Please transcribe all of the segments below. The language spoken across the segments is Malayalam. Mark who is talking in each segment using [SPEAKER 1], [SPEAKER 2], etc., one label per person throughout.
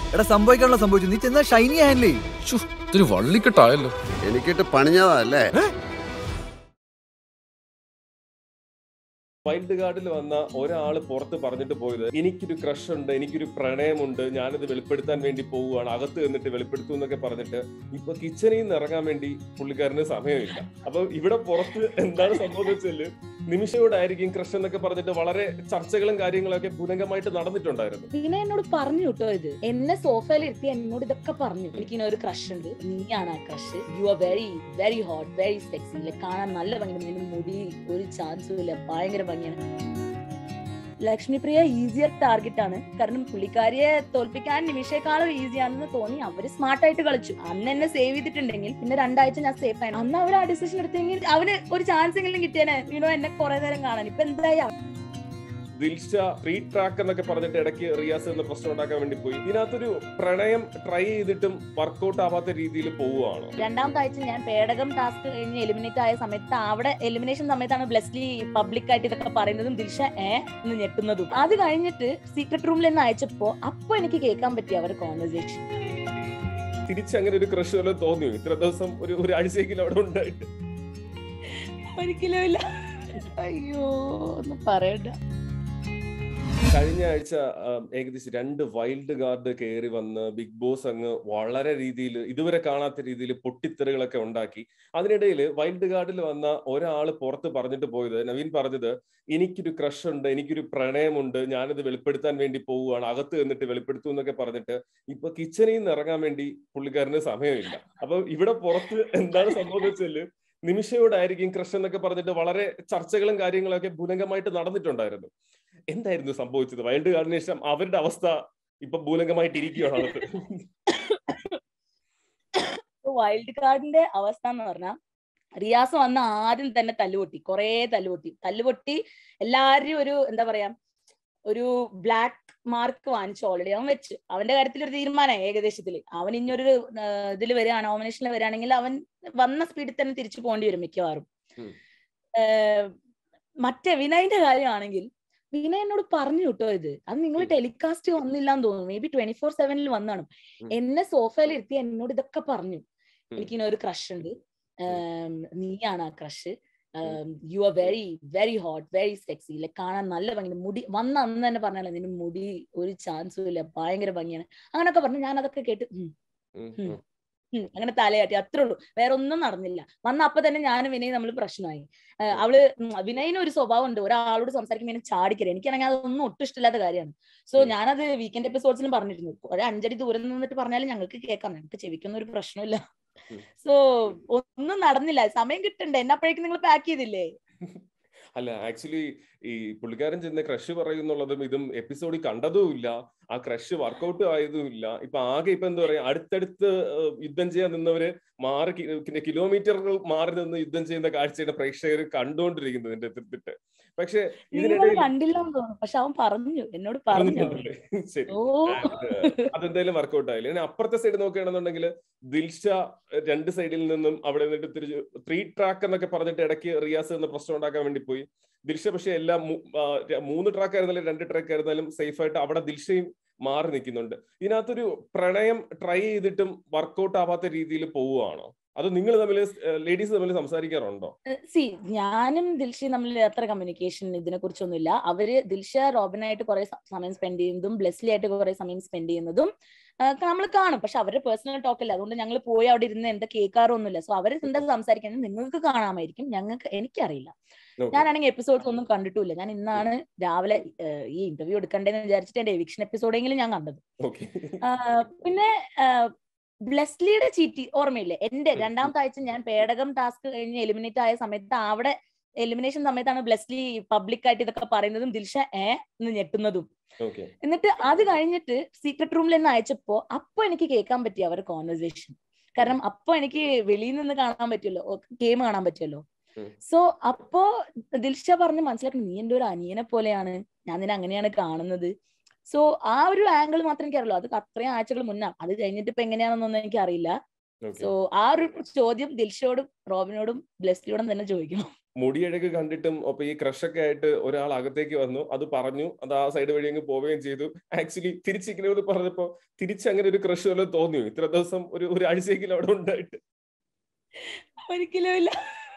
[SPEAKER 1] എടാ സംഭവിക്കാനുള്ള സംഭവിച്ചു നീ ചെന്നാ ഷൈനി ആയല്ലേ
[SPEAKER 2] ശ്ശോ, ഇതൊരു വള്ളിക്കെട്ടായല്ലോ
[SPEAKER 3] എനിക്കിട്ട് പണിഞ്ഞതല്ലേ
[SPEAKER 4] വൈൽഡ് കാർഡിൽ വന്ന ഒരാള് പുറത്ത് പറഞ്ഞിട്ട് പോയത് എനിക്കൊരു ക്രഷ് ഉണ്ട് എനിക്കൊരു പ്രണയമുണ്ട് ഞാനത് വെളിപ്പെടുത്താൻ വേണ്ടി പോവുകയാണ് അകത്ത് നിന്നിട്ട് വെളിപ്പെടുത്തും എന്നൊക്കെ പറഞ്ഞിട്ട് ഇപ്പൊ കിച്ചണിൽ നിന്ന് ഇറങ്ങാൻ വേണ്ടി പുള്ളിക്കാരന് സമയമില്ല അപ്പൊ ഇവിടെ പുറത്ത് എന്താണ് സംഭവം വെച്ചാല് നിമിഷയോടായിരിക്കും ക്രഷ് എന്നൊക്കെ പറഞ്ഞിട്ട് വളരെ ചർച്ചകളും കാര്യങ്ങളൊക്കെ ഭുരംഗമായിട്ട് നടന്നിട്ടുണ്ടായിരുന്നു
[SPEAKER 5] പിന്നെ എന്നോട് പറഞ്ഞു കേട്ടോ ഇത് എന്നെ സോഫയിൽ ഇരുത്തി എന്നോട് ഇതൊക്കെ പറഞ്ഞു എനിക്ക് ഇങ്ങനെ ഒരു ക്രഷ് ഉണ്ട് നീയാണ് ആ crush you are very very hot very sexy ഇല്ല കാണാൻ നല്ല ഭംഗിയുണ്ട് നിന്റെ മുടി ഒരു ചാൻസും ഇല്ല ഭയങ്കര ഭംഗിയാണ് ലക്ഷ്മി പ്രിയ ഈസിയർ ടാർഗറ്റ് ആണ് കാരണം പുള്ളിക്കാരിയെ തോൽപ്പിക്കാൻ നിമിഷേക്കാളും ഈസിയാണെന്ന് തോന്നി അവര് സ്മാർട്ട് ആയിട്ട് കളിച്ചു അന്ന് എന്നെ സേവ് ചെയ്തിട്ടുണ്ടെങ്കിൽ പിന്നെ രണ്ടാഴ്ച ഞാൻ സേഫ് ആയി അന്ന് അവർ ആ ഡിസിഷൻ എടുത്തെങ്കിൽ അവന് ഒരു ചാൻസ് എങ്കിലും കിട്ടിയേനെ യൂണോ എന്നെ കുറെ നേരം കാണാൻ ഇപ്പൊ എന്തായി
[SPEAKER 4] ദിൽഷ ഫ്രീ ട്രാക്ക് എന്നൊക്കെ പറഞ്ഞിട്ട് ഇടയ്ക്ക് റിയാസ് എന്ന പ്രശ്നം ഉണ്ടാക്കാൻ വേണ്ടി പോയി ഇതിനകത്തൊരു പ്രണയം ട്രൈ ചെയ്തിട്ടും വർക്കൗട്ട് ആവാത്ത രീതിയിൽ പോവുകയാണോ
[SPEAKER 5] രണ്ടാമത്തെ ആഴ്ച ഞാൻ പേടകം ടാസ്ക് കഴിഞ്ഞ് എലിമിനേറ്റ് ആയ സമയത്ത് അവിടെ എലിമിനേഷൻ സമയത്താണ് ബ്ലെസ്ലി പബ്ലിക് ആയിട്ട് ഇതൊക്കെ പറയുന്നതും ദിൽഷ ഏ എന്ന് ഞെട്ടുന്നതും അത് കഴിഞ്ഞിട്ട് സീക്രട്ട് റൂമിൽ നിന്ന് അയച്ചപ്പോ അപ്പൊ എനിക്ക് കേൾക്കാൻ പറ്റി അവരുടെ കോൺവെർസേഷൻ
[SPEAKER 4] തിരിച്ചങ്ങനെ ഒരു ക്രഷ് വല്ലതും തോന്നിയോ ഇത്ര ദിവസം ഒരു ഒരാഴ്ചയെങ്കിലും അവിടെ ഉണ്ടായിട്ട്
[SPEAKER 5] ഒരിക്കലും ഇല്ല അയ്യോ ഒന്ന് പറയണ്ട
[SPEAKER 4] കഴിഞ്ഞ ആഴ്ച ആം, ഏകദേശം രണ്ട് വൈൽഡ് കാർഡ് കയറി വന്ന് ബിഗ് ബോസ് അങ്ങ് വളരെ രീതിയിൽ ഇതുവരെ കാണാത്ത രീതിയിൽ പൊട്ടിത്തെറികളൊക്കെ ഉണ്ടാക്കി അതിനിടയിൽ വൈൽഡ് കാർഡിൽ വന്ന ഒരാൾ പുറത്ത് പറഞ്ഞിട്ട് പോയത് നവീൻ പറഞ്ഞത് എനിക്കൊരു ക്രഷ് ഉണ്ട് എനിക്കൊരു പ്രണയമുണ്ട് ഞാനത് വെളിപ്പെടുത്താൻ വേണ്ടി പോവുകയാണ് അകത്ത് നിന്നിട്ട് വെളിപ്പെടുത്തും എന്നൊക്കെ പറഞ്ഞിട്ട് ഇപ്പൊ കിച്ചണിൽ നിന്ന് ഇറങ്ങാൻ വേണ്ടി പുള്ളിക്കാരന് സമയമില്ല അപ്പൊ ഇവിടെ പുറത്ത് എന്താണ് സംഭവം വെച്ചാല് നിമിഷയോടായിരിക്കും ക്രഷ് എന്നൊക്കെ പറഞ്ഞിട്ട് വളരെ ചർച്ചകളും കാര്യങ്ങളൊക്കെ ഭുരംഗമായിട്ട് നടന്നിട്ടുണ്ടായിരുന്നു എന്തായിരുന്നു സംഭവിച്ചത് വൈൽഡ് കാർഡിന് ശേഷം അവരുടെ അവസ്ഥ ഇപ്പൊ ഭൂലംഗമായിട്ട് ഇരിക്കുകയാണ് അകത്ത്
[SPEAKER 5] വൈൽഡ് കാർഡിന്റെ അവസ്ഥ എന്ന് പറഞ്ഞാൽ റിയാസ് വന്ന ആദ്യം തന്നെ തല്ലുപൊട്ടി കുറേ തല്ലുപൊട്ടി തല്ലുപൊട്ടി എല്ലാവരും ഒരു എന്താ പറയാ ഒരു ബ്ലാക്ക് മാർക്ക് വാങ്ങിച്ചു ഓൾറെഡി അവൻ വെച്ച് അവന്റെ കാര്യത്തിൽ ഒരു തീരുമാനമായി ഏകദേശത്തില് അവൻ ഇനിയൊരു ഇതിൽ വരികയാണ് നോമിനേഷനിൽ വരികയാണെങ്കിൽ അവൻ വന്ന സ്പീഡിൽ തന്നെ തിരിച്ചു പോകേണ്ടി വരും മിക്കവാറും
[SPEAKER 4] ഉം.
[SPEAKER 5] ഏഹ് മറ്റേ വിനയന്റെ കാര്യമാണെങ്കിൽ വിനയ് എന്നോട് പറഞ്ഞു കേട്ടോ ഇത് അത് നിങ്ങൾ
[SPEAKER 4] ഉം.
[SPEAKER 5] ടെലികാസ്റ്റ് വന്നില്ല എന്ന് തോന്നുന്നു മേ ബി ട്വന്റി ഫോർ സെവനിൽ വന്നാണ്
[SPEAKER 4] ഉം.
[SPEAKER 5] എന്നെ സോഫയിൽ ഇരുത്തി എന്നോട് ഇതൊക്കെ പറഞ്ഞു
[SPEAKER 4] ഉം.
[SPEAKER 5] എനിക്കിങ്ങനെ ഒരു ക്രഷ് ഉണ്ട് ഏം, നീയാണ് ആ crush you are very very hot very sexy ഇല്ല കാണാൻ നല്ല ഭംഗിയുണ്ട് മുടി വന്ന അന്ന് തന്നെ പറഞ്ഞാലോ നിന്റെ മുടി ഒരു ചാൻസും ഇല്ല ഭയങ്കര ഭംഗിയാണ് അങ്ങനൊക്കെ പറഞ്ഞു ഞാൻ അതൊക്കെ കേട്ട് ഉം,
[SPEAKER 4] ഉം,
[SPEAKER 5] ഉം.
[SPEAKER 4] ഉം.
[SPEAKER 5] ഉം, അങ്ങനെ തലയാട്ടി അത്രേ ഉള്ളൂ വേറെ ഒന്നും നടന്നില്ല വന്ന അപ്പൊ തന്നെ ഞാനും വിനയ് നമ്മൾ പ്രശ്നമായി ഏഹ് അവള് ഉം, വിനയിന് ഒരു സ്വഭാവം ഉണ്ട് ഒരാളോട് സംസാരിക്കുമ്പോൾ ചാടിക്കരുത് എനിക്കാണെങ്കിൽ അതൊന്നും ഒട്ടും ഇഷ്ടമില്ലാത്ത കാര്യമാണ് സോ
[SPEAKER 4] ഉം.
[SPEAKER 5] ഞാനത് വീക്കെൻഡ് എപ്പിസോഡ്സിലും പറഞ്ഞിരുന്നു ഒരു അഞ്ചടി ദൂരം നിന്നിട്ട് പറഞ്ഞാലും ഞങ്ങൾക്ക് കേൾക്കാം ഞങ്ങൾക്ക് ചെവിക്കൊന്നും ഒരു പ്രശ്നമില്ല
[SPEAKER 4] ഉം.
[SPEAKER 5] സോ ഒന്നും നടന്നില്ല സമയം കിട്ടണ്ടേ എന്നപ്പോഴേക്കും നിങ്ങൾ പാക്ക് ചെയ്തില്ലേ
[SPEAKER 4] അല്ല ആക്ച്വലി ഈ പുള്ളിക്കാരൻ ചെന്ന് ക്രഷ് പറയുന്നുള്ളതും ഇതും എപ്പിസോഡിൽ കണ്ടതും ഇല്ല ആ ക്രഷ് വർക്കൗട്ട് ആയതും ഇല്ല ഇപ്പൊ ആകെ ഇപ്പൊ എന്താ പറയാ അടുത്തടുത്ത് ഏഹ്, യുദ്ധം ചെയ്യാൻ നിന്നവര് മാറി കി- പിന്നെ കിലോമീറ്ററുകൾ മാറി നിന്ന് യുദ്ധം ചെയ്യുന്ന കാഴ്ചയാണ് പ്രേക്ഷകർ കണ്ടുകൊണ്ടിരിക്കുന്നത് ഇതിന്റെ എത്തിട്ട് പക്ഷെ
[SPEAKER 5] നിങ്ങൾ
[SPEAKER 4] ഇതിനിടയിൽ
[SPEAKER 5] കണ്ടില്ലെന്ന് തോന്നുന്നു പക്ഷെ അവൻ പറഞ്ഞു എന്നോട് പറഞ്ഞു അവൻ.
[SPEAKER 4] പറഞ്ഞിട്ടുണ്ടല്ലേ? ശരി
[SPEAKER 5] ഓ
[SPEAKER 4] And, അതെന്തായാലും വർക്കൗട്ട് ആയില്ല ഇനി അപ്പുറത്തെ സൈഡ് നോക്കുകയാണെന്നുണ്ടെങ്കിൽ ദിൽഷ ഏഹ്, രണ്ട് സൈഡിൽ നിന്നും അവിടെ നിന്നിട്ട് തിരിച്ച് ത്രീ ട്രാക്ക് എന്നൊക്കെ പറഞ്ഞിട്ട് ഇടയ്ക്ക് റിയാസ് എന്ന പ്രശ്നം ഉണ്ടാക്കാൻ വേണ്ടി പോയി ദിൽഷ പക്ഷെ എല്ലാം മൂ- ആ, ര- മൂന്ന് ട്രാക്ക് ആയിരുന്നാലും രണ്ട് ട്രാക്ക് ആയിരുന്നാലും സേഫ് ആയിട്ട് അവിടെ ദിൽഷയും മാറി നിൽക്കുന്നുണ്ട് ഇതിനകത്തൊരു പ്രണയം ട്രൈ ചെയ്തിട്ടും വർക്കൗട്ട് ആവാത്ത രീതിയിൽ പോവുകയാണോ അത് നിങ്ങൾ തമ്മിൽ ലേഡീസ് തമ്മിൽ സംസാരിക്കാറുണ്ടോ
[SPEAKER 5] സി ഞാനും ദിൽഷയും തമ്മിൽ അത്ര കമ്മ്യൂണിക്കേഷൻ ഇതിനെ കുറിച്ചൊന്നുമില്ല അവര് ദിൽഷ റോബിനായിട്ട് കുറെ സമയം സ്പെൻഡ് ചെയ്യുന്നതും ബ്ലെസ്ലി ആയിട്ട് കുറെ സമയം സ്പെൻഡ് ചെയ്യുന്നതും നമ്മൾ കാണും പക്ഷെ അവരുടെ പേഴ്സണൽ ടോക്ക് അല്ല അതുകൊണ്ട് ഞങ്ങൾ പോയി അവിടെ ഇരുന്ന് എന്താ കേൾക്കാറൊന്നുമില്ല സോ അവർ എന്താ സംസാരിക്കുന്നത് നിങ്ങൾക്ക് കാണാമായിരിക്കും ഞങ്ങൾക്ക് എനിക്കറിയില്ല
[SPEAKER 4] Okay.
[SPEAKER 5] ഞാനാണെങ്കിൽ എപ്പിസോഡ്സ് ഒന്നും കണ്ടിട്ടില്ല ഞാൻ ഇന്നാണ് രാവിലെ ഏഹ്, ഈ ഇന്റർവ്യൂ എടുക്കണ്ടേന്ന് വിചാരിച്ചിട്ട് എന്റെ എവിക്ഷൻ എപ്പിസോഡെങ്കിലും ഞാൻ കണ്ടത്
[SPEAKER 4] ഓക്കെ
[SPEAKER 5] ആ, പിന്നെ ബ്ലെസ്ലിയുടെ ചീറ്റി ഓർമ്മയില്ലേ എന്റെ
[SPEAKER 4] ഉം,
[SPEAKER 5] രണ്ടാമത്തെ ആഴ്ച ഞാൻ പേടകം ടാസ്ക് കഴിഞ്ഞ് എലിമിനേറ്റ് ആയ സമയത്ത് അവിടെ എലിമിനേഷൻ സമയത്താണ് ബ്ലെസ്ലി പബ്ലിക് ആയിട്ട് ഇതൊക്കെ പറയുന്നതും ദിൽഷ ഏ എന്ന് ഞെട്ടുന്നതും
[SPEAKER 4] ഓക്കെ
[SPEAKER 5] എന്നിട്ട് അത് കഴിഞ്ഞിട്ട് സീക്രട്ട് റൂമിൽ നിന്ന് അയച്ചപ്പോ അപ്പൊ എനിക്ക് കേൾക്കാൻ പറ്റി അവരുടെ കോൺവെർസേഷൻ കാരണം അപ്പൊ എനിക്ക് വെളിയിൽ നിന്ന് കാണാൻ പറ്റുമല്ലോ ഗെയിം കാണാൻ പറ്റുമല്ലോ
[SPEAKER 4] ഉം.
[SPEAKER 5] സോ അപ്പോ ദിൽഷ പറഞ്ഞ് മനസ്സിലാക്കണം നീ എന്റെ ഒരു അനിയനെ പോലെയാണ് ഞാൻ നിന്നെ അങ്ങനെയാണ് കാണുന്നത് സോ ആ ഒരു ആംഗിൾ മാത്രം എനിക്കറിയുള്ളൂ അത് അത്രയും ആഴ്ചകൾ മുന്നേ അത് കഴിഞ്ഞിട്ട് ഇപ്പൊ എങ്ങനെയാണെന്നൊന്നും എനിക്കറിയില്ല
[SPEAKER 4] ഓക്കെ
[SPEAKER 5] സോ ആ ഒരു ചോദ്യം ദിൽഷയോടും റോബിനോടും ബ്ലെസ്ലിയോടും തന്നെ ചോദിക്കണം
[SPEAKER 4] മുടിയഴക് കണ്ടിട്ടും ഒപ്പം ഈ ക്രഷൊക്കെ ആയിട്ട് ഒരാൾ അകത്തേക്ക് വന്നു അത് പറഞ്ഞു അത് ആ സൈഡ് വഴി അങ്ങ് പോവുകയും ചെയ്തു ആക്ച്വലി തിരിച്ചിങ്ങനെ പറഞ്ഞപ്പോ തിരിച്ച് അങ്ങനെ ഒരു ക്രഷ് വല്ലതും തോന്നിയോ ഇത്ര ദിവസം ഒരു ഒരാഴ്ചയെങ്കിലും അവിടെ ഉണ്ടായിട്ട്
[SPEAKER 5] ഒരിക്കലും ഇല്ല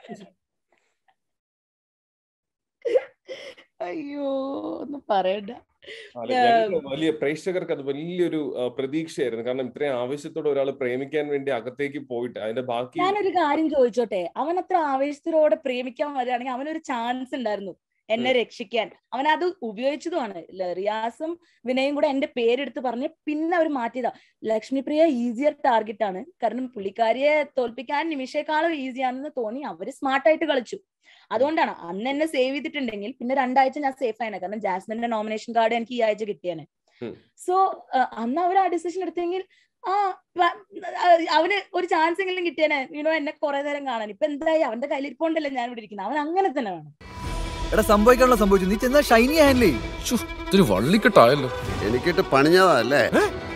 [SPEAKER 5] അയ്യോ ഒന്നും പറയണ്ട
[SPEAKER 4] അതെ, ഞങ്ങൾക്ക് വലിയ പ്രേക്ഷകർക്ക് അത് വലിയൊരു ആ, പ്രതീക്ഷയായിരുന്നു കാരണം ഇത്രയും ആവശ്യത്തോടെ ഒരാൾ പ്രേമിക്കാൻ വേണ്ടി അകത്തേക്ക് പോയിട്ട് അതിന്റെ ബാക്കി
[SPEAKER 5] ഞാനൊരു കാര്യം ചോദിച്ചോട്ടെ അവൻ അത്ര ആവേശത്തോടെ പ്രേമിക്കാൻ വരികയാണെങ്കിൽ അവനൊരു ചാൻസ് ഉണ്ടായിരുന്നു എന്നെ രക്ഷിക്കാൻ അവൻ അത് ഉപയോഗിച്ചതുമാണ് ല- റിയാസും വിനയും കൂടെ എന്റെ പേരെടുത്ത് പറഞ്ഞ് പിന്നെ അവർ മാറ്റിയതാ ലക്ഷ്മിപ്രിയ ഈസിയർ ടാർഗറ്റ് ആണ് കാരണം പുള്ളിക്കാരിയെ തോൽപ്പിക്കാൻ നിമിഷേക്കാളും ഈസിയാണെന്ന് തോന്നി അവര് സ്മാർട്ടായിട്ട് കളിച്ചു അതുകൊണ്ടാണ് അന്ന് എന്നെ സേവ് ചെയ്തിട്ടുണ്ടെങ്കിൽ പിന്നെ രണ്ടാഴ്ച ഞാൻ സേഫ് ആയാണ് കാരണം ജാസ്മിന്റെ നോമിനേഷൻ കാർഡ് എനിക്ക് ഈ ആഴ്ച കിട്ടിയാണ്
[SPEAKER 4] ഉം.
[SPEAKER 5] സോ അന്ന് അവർ ആ ഡിസിഷൻ എടുത്തെങ്കിൽ ആ വ- ആ, അവന് ഒരു ചാൻസ് എങ്കിലും കിട്ടിയാനെ യുനോ എന്നെ കുറെ നേരം കാണാൻ ഇപ്പൊ എന്തായി അവന്റെ കയ്യിലിരിപ്പോണ്ടല്ലേ ഞാൻ ഇവിടെ ഇരിക്കുന്നത് അവൻ അങ്ങനെ തന്നെ വേണം
[SPEAKER 1] എടാ സംഭവിക്കാനുള്ള സംഭവിച്ചു നീ ചെന്നാ ഷൈനി ഹാൻഡിൽ ചെയ്യും
[SPEAKER 2] ശ്ശോ, ഇതൊരു വള്ളിക്കെട്ടായല്ലോ
[SPEAKER 3] എനിക്കിട്ട് പണിഞ്ഞതാ അല്ലേ
[SPEAKER 1] ഏ?